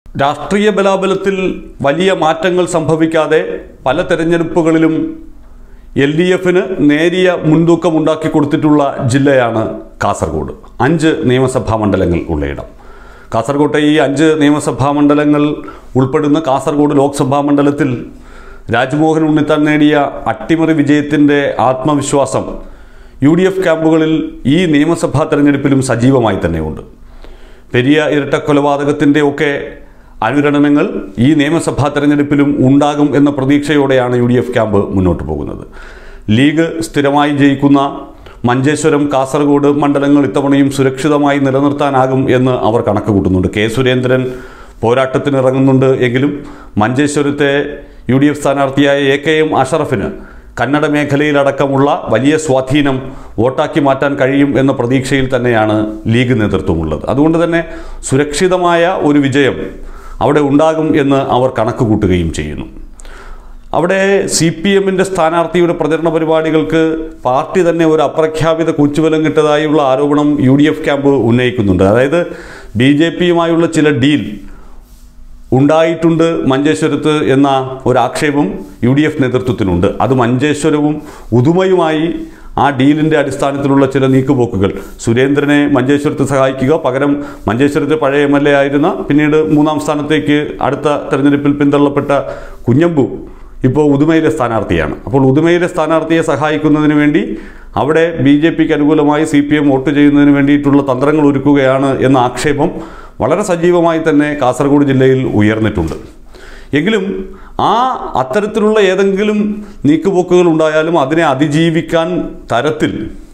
രാഷ്ട്രീയ ബലാബലത്തിൽ വലിയ മാറ്റങ്ങൾ സംഭവിക്കാതെ പല തെരഞ്ഞെടുപ്പുകളിലും എൽ ഡി എഫിന് നേരിയ മുൻതൂക്കം ഉണ്ടാക്കി കൊടുത്തിട്ടുള്ള ജില്ലയാണ് കാസർഗോഡ് അഞ്ച് നിയമസഭാ മണ്ഡലങ്ങൾ ഉള്ളയിടം കാസർഗോട്ടെ ഈ അഞ്ച് നിയമസഭാ മണ്ഡലങ്ങൾ ഉൾപ്പെടുന്ന കാസർഗോഡ് ലോക്സഭാ മണ്ഡലത്തിൽ രാജ്മോഹൻ ഉണ്ണിത്താൻ നേടിയ അട്ടിമറി വിജയത്തിൻ്റെ ആത്മവിശ്വാസം യു ഡി എഫ് ക്യാമ്പുകളിൽ ഈ നിയമസഭാ തെരഞ്ഞെടുപ്പിലും സജീവമായി തന്നെയുണ്ട് പെരിയ ഇരട്ട കൊലപാതകത്തിൻ്റെ ഒക്കെ അനുരണനങ്ങൾ ഈ നിയമസഭാ തെരഞ്ഞെടുപ്പിലും ഉണ്ടാകും എന്ന പ്രതീക്ഷയോടെയാണ് യു ഡി എഫ് ക്യാമ്പ് മുന്നോട്ട് പോകുന്നത് ലീഗ് സ്ഥിരമായി ജയിക്കുന്ന മഞ്ചേശ്വരം കാസർഗോഡ് മണ്ഡലങ്ങൾ ഇത്തവണയും സുരക്ഷിതമായി നിലനിർത്താനാകും എന്ന് അവർ കണക്ക് കൂട്ടുന്നുണ്ട് കെ സുരേന്ദ്രൻ പോരാട്ടത്തിന് ഇറങ്ങുന്നുണ്ട് എങ്കിലും മഞ്ചേശ്വരത്തെ യു ഡി എഫ് സ്ഥാനാർത്ഥിയായ എ കെ എം അഷറഫിന് കന്നഡ മേഖലയിലടക്കമുള്ള വലിയ സ്വാധീനം വോട്ടാക്കി മാറ്റാൻ കഴിയും എന്ന പ്രതീക്ഷയിൽ തന്നെയാണ് ലീഗ് നേതൃത്വമുള്ളത് അതുകൊണ്ട് തന്നെ സുരക്ഷിതമായ ഒരു വിജയം അവിടെ ഉണ്ടാകും എന്ന് അവർ കണക്ക് കൂട്ടുകയും ചെയ്യുന്നു അവിടെ സി പി എമ്മിൻ്റെ സ്ഥാനാർത്ഥിയുടെ പ്രചരണ പരിപാടികൾക്ക് പാർട്ടി തന്നെ ഒരു അപ്രഖ്യാപിത കൂച്ചുബലം കിട്ടതായുള്ള ആരോപണം യു ഡി എഫ് ക്യാമ്പ് ഉന്നയിക്കുന്നുണ്ട് അതായത് ബി ജെ പിയുമായുള്ള ചില ഡീൽ ഉണ്ടായിട്ടുണ്ട് മഞ്ചേശ്വരത്ത് എന്ന ഒരാക്ഷേപം യു ഡി എഫ് നേതൃത്വത്തിനുണ്ട് അത് മഞ്ചേശ്വരവും ഉദുമയുമായി ആ ഡീലിൻ്റെ അടിസ്ഥാനത്തിലുള്ള ചില നീക്കുപോക്കുകൾ സുരേന്ദ്രനെ മഞ്ചേശ്വരത്ത് സഹായിക്കുക പകരം മഞ്ചേശ്വരത്തെ പഴയ എം എൽ എ ആയിരുന്ന പിന്നീട് മൂന്നാം സ്ഥാനത്തേക്ക് അടുത്ത തെരഞ്ഞെടുപ്പിൽ പിന്തള്ളപ്പെട്ട കുഞ്ഞമ്പു ഇപ്പോൾ ഉദുമയിലെ സ്ഥാനാർത്ഥിയാണ് അപ്പോൾ ഉദുമയിലെ സ്ഥാനാർത്ഥിയെ സഹായിക്കുന്നതിന് വേണ്ടി അവിടെ ബി ജെ പിക്ക് അനുകൂലമായി സി പി എം വോട്ട് ചെയ്യുന്നതിന് വേണ്ടിയിട്ടുള്ള തന്ത്രങ്ങൾ ഒരുക്കുകയാണ് എന്ന ആക്ഷേപം വളരെ സജീവമായി തന്നെ കാസർഗോഡ് ജില്ലയിൽ ഉയർന്നിട്ടുണ്ട് എങ്കിലും ആ അത്തരത്തിലുള്ള ഏതെങ്കിലും നീക്കുപോക്കുകൾ ഉണ്ടായാലും അതിനെ അതിജീവിക്കാൻ തരത്തിൽ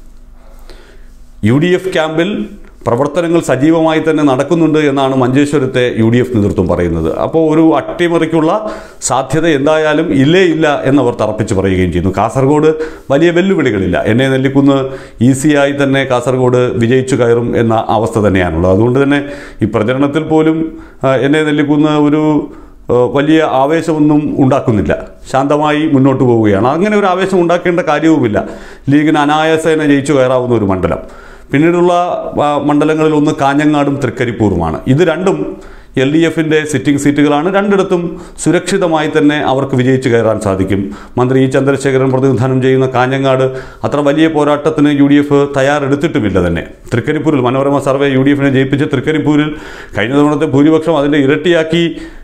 യു ഡി എഫ് ക്യാമ്പിൽ പ്രവർത്തനങ്ങൾ സജീവമായി തന്നെ നടക്കുന്നുണ്ട് എന്നാണ് മഞ്ചേശ്വരത്തെ യു ഡി എഫ് നേതൃത്വം പറയുന്നത് അപ്പോൾ ഒരു അട്ടിമറിക്കുള്ള സാധ്യത എന്തായാലും ഇല്ലേ ഇല്ല എന്നവർ തറപ്പിച്ച് പറയുകയും ചെയ്യുന്നു കാസർഗോഡ് വലിയ വെല്ലുവിളികളില്ല എന്നെ നെല്ലിക്കുന്ന് ഈസിയായി തന്നെ കാസർഗോഡ് വിജയിച്ചു കയറും എന്ന അവസ്ഥ തന്നെയാണുള്ളത് അതുകൊണ്ട് തന്നെ ഈ പ്രചരണത്തിൽ പോലും ആ, എന്നെ നെല്ലിക്കുന്ന് ഒരു ആ, വലിയ ആവേശമൊന്നും ഉണ്ടാക്കുന്നില്ല ശാന്തമായി മുന്നോട്ട് പോവുകയാണ് അങ്ങനെ ഒരു ആവേശം ഉണ്ടാക്കേണ്ട കാര്യവുമില്ല ലീഗിന് അനായാസേന ജയിച്ചു കയറാവുന്ന ഒരു മണ്ഡലം പിന്നീടുള്ള ആ, മണ്ഡലങ്ങളിൽ ഒന്ന് കാഞ്ഞങ്ങാടും തൃക്കരിപ്പൂറുമാണ് ഇത് രണ്ടും എൽ ഡി എഫിൻ്റെ സിറ്റിംഗ് സീറ്റുകളാണ് രണ്ടിടത്തും സുരക്ഷിതമായി തന്നെ അവർക്ക് വിജയിച്ചു കയറാൻ സാധിക്കും മന്ത്രി ഇ ചന്ദ്രശേഖരൻ പ്രതിനിധാനം ചെയ്യുന്ന കാഞ്ഞങ്ങാട് അത്ര വലിയ പോരാട്ടത്തിന് യു ഡി എഫ് തയ്യാറെടുത്തിട്ടുമില്ല തന്നെ തൃക്കരിപ്പൂരിൽ മനോരമ സർവേ യു ഡി എഫിനെ ജയിപ്പിച്ച് തൃക്കരിപ്പൂരിൽ കഴിഞ്ഞ തവണത്തെ ഭൂരിപക്ഷം അതിൻ്റെ ഇരട്ടിയാക്കി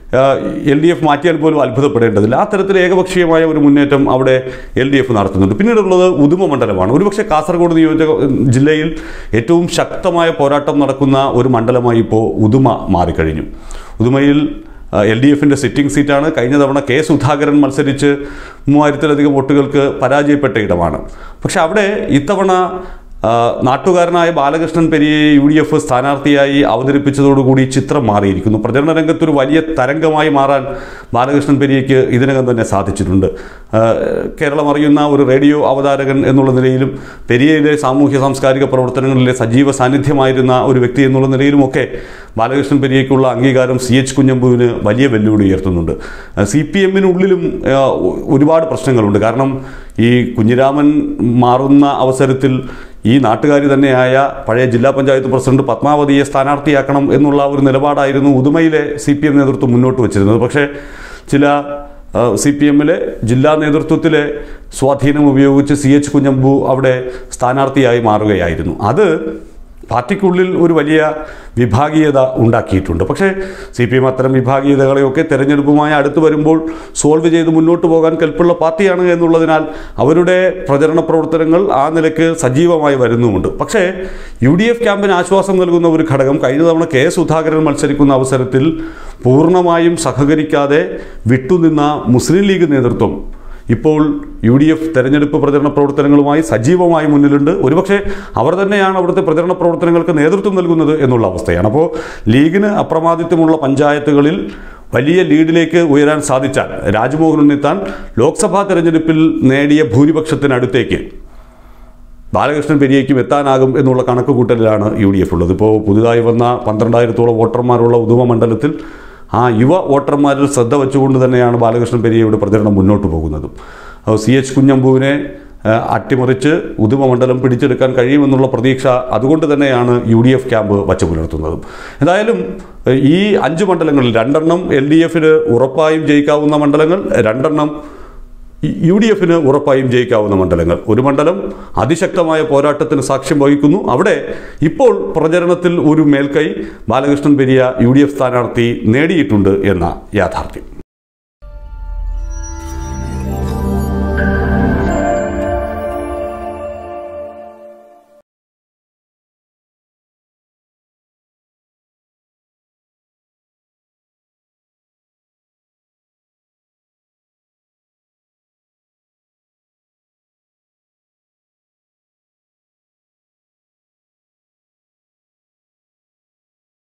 എൽ ഡി എഫ് മാറ്റിയാൽ പോലും അത്ഭുതപ്പെടേണ്ടതില്ല ആ തരത്തിൽ ഏകപക്ഷീയമായ ഒരു മുന്നേറ്റം അവിടെ എൽ ഡി എഫ് നടത്തുന്നുണ്ട് പിന്നീടുള്ളത് ഉദുമ മണ്ഡലമാണ് ഒരുപക്ഷെ കാസർഗോഡ് നിയോജക ജില്ലയിൽ ഏറ്റവും ശക്തമായ പോരാട്ടം നടക്കുന്ന ഒരു മണ്ഡലമായി ഇപ്പോൾ ഉദുമ മാറിക്കഴിഞ്ഞു ഉദുമയിൽ എൽ ഡി എഫിൻ്റെ സിറ്റിംഗ് സീറ്റാണ് കഴിഞ്ഞ തവണ കെ സുധാകരൻ മത്സരിച്ച് മൂവായിരത്തിലധികം വോട്ടുകൾക്ക് പരാജയപ്പെട്ട ഇടമാണ് പക്ഷെ അവിടെ ഇത്തവണ ആ, നാട്ടുകാരനായ Balakrishnan Periya U D F സ്ഥാനാർത്ഥിയായി അവതരിപ്പിച്ചതോടുകൂടി ചിത്രം മാറിയിരിക്കുന്നു പ്രചരണ രംഗത്തൊരു വലിയ തരംഗമായി മാറാൻ ബാലകൃഷ്ണൻ പെരിയയ്ക്ക് ഇതിനകം തന്നെ സാധിച്ചിട്ടുണ്ട് ആ, കേരളം അറിയുന്ന ഒരു റേഡിയോ അവതാരകൻ എന്നുള്ള നിലയിലും പെരിയയിലെ സാമൂഹ്യ സാംസ്കാരിക പ്രവർത്തനങ്ങളിലെ സജീവ സാന്നിധ്യമായിരുന്ന ഒരു വ്യക്തി എന്നുള്ള നിലയിലുമൊക്കെ ബാലകൃഷ്ണൻ പെരിയയ്ക്കുള്ള അംഗീകാരം സി എച്ച് കുഞ്ഞമ്പുവിന് വലിയ വെല്ലുവിളി ഉയർത്തുന്നുണ്ട് സി പി എമ്മിനുള്ളിലും ആ, ഒരുപാട് പ്രശ്നങ്ങളുണ്ട് കാരണം ഈ കുഞ്ഞിരാമൻ മാറുന്ന അവസരത്തിൽ ഈ നാട്ടുകാരി തന്നെയായ പഴയ ജില്ലാ പഞ്ചായത്ത് പ്രസിഡന്റ് പത്മാവതിയെ സ്ഥാനാർത്ഥിയാക്കണം എന്നുള്ള ഒരു നിലപാടായിരുന്നു ഉദുമയിലെ സി പി എം നേതൃത്വം മുന്നോട്ട് വച്ചിരുന്നത് പക്ഷേ ചില സി പി എമ്മിലെ ജില്ലാ നേതൃത്വത്തിലെ സ്വാധീനം ഉപയോഗിച്ച് സി എച്ച് കുഞ്ഞമ്പു അവിടെ സ്ഥാനാർത്ഥിയായി മാറുകയായിരുന്നു അത് പാർട്ടിക്കുള്ളിൽ ഒരു വലിയ വിഭാഗീയത ഉണ്ടാക്കിയിട്ടുണ്ട് പക്ഷേ സി പി എം അത്തരം വിഭാഗീയതകളെയൊക്കെ തെരഞ്ഞെടുപ്പുമായി അടുത്ത് വരുമ്പോൾ സോൾവ് ചെയ്ത് മുന്നോട്ട് പോകാൻ കെൽപ്പുള്ള പാർട്ടിയാണ് എന്നുള്ളതിനാൽ അവരുടെ പ്രചരണ പ്രവർത്തനങ്ങൾ ആ നിലയ്ക്ക് സജീവമായി വരുന്നുമുണ്ട് പക്ഷേ യു ഡി എഫ് ക്യാമ്പിന് ആശ്വാസം നൽകുന്ന ഒരു ഘടകം കഴിഞ്ഞ തവണ കെ സുധാകരൻ മത്സരിക്കുന്ന അവസരത്തിൽ പൂർണ്ണമായും സഹകരിക്കാതെ വിട്ടുനിന്ന മുസ്ലിം ലീഗ് നേതൃത്വം ഇപ്പോൾ യു ഡി എഫ് തെരഞ്ഞെടുപ്പ് പ്രചരണ പ്രവർത്തനങ്ങളുമായി സജീവമായി മുന്നിലുണ്ട് ഒരുപക്ഷെ അവർ തന്നെയാണ് അവിടുത്തെ പ്രചരണ പ്രവർത്തനങ്ങൾക്ക് നേതൃത്വം നൽകുന്നത് എന്നുള്ള അവസ്ഥയാണ് അപ്പോൾ ലീഗിന് അപ്രമാദിത്വമുള്ള പഞ്ചായത്തുകളിൽ വലിയ ലീഡിലേക്ക് ഉയരാൻ സാധിച്ചാൽ രാജ്മോഹൻ ഉണ്ണിത്താൻ ലോക്സഭാ തെരഞ്ഞെടുപ്പിൽ നേടിയ ഭൂരിപക്ഷത്തിനടുത്തേക്ക് ബാലകൃഷ്ണൻ പെരിയയ്ക്കും എത്താനാകും എന്നുള്ള കണക്കുകൂട്ടലിലാണ് യു ഡി എഫ് ഉള്ളത് ഇപ്പോൾ പുതുതായി വന്ന പന്ത്രണ്ടായിരത്തോളം വോട്ടർമാരുള്ള ഉദുമ മണ്ഡലത്തിൽ ആ യുവ വോട്ടർമാരിൽ ശ്രദ്ധ വെച്ചുകൊണ്ട് തന്നെയാണ് ബാലകൃഷ്ണൻ പെരിയയുടെ പ്രചരണം മുന്നോട്ട് പോകുന്നതും സി എച്ച് കുഞ്ഞമ്പുവിനെ ആ, അട്ടിമറിച്ച് ഉദുമ മണ്ഡലം പിടിച്ചെടുക്കാൻ കഴിയുമെന്നുള്ള പ്രതീക്ഷ അതുകൊണ്ട് തന്നെയാണ് യു ഡി എഫ് ക്യാമ്പ് വച്ചു പുലർത്തുന്നത് എന്തായാലും ഏഹ്, ഈ അഞ്ച് മണ്ഡലങ്ങളിൽ രണ്ടെണ്ണം എൽ ഡി എഫിന് ഉറപ്പായും ജയിക്കാവുന്ന മണ്ഡലങ്ങൾ രണ്ടെണ്ണം യു ഡി എഫിന് ഉറപ്പായും ജയിക്കാവുന്ന മണ്ഡലങ്ങൾ ഒരു മണ്ഡലം അതിശക്തമായ പോരാട്ടത്തിന് സാക്ഷ്യം വഹിക്കുന്നു അവിടെ ഇപ്പോൾ പ്രചരണത്തിൽ ഒരു മേൽക്കൈ Balakrishnan Periya U D F സ്ഥാനാർത്ഥി നേടിയിട്ടുണ്ട് എന്ന യാഥാർത്ഥ്യം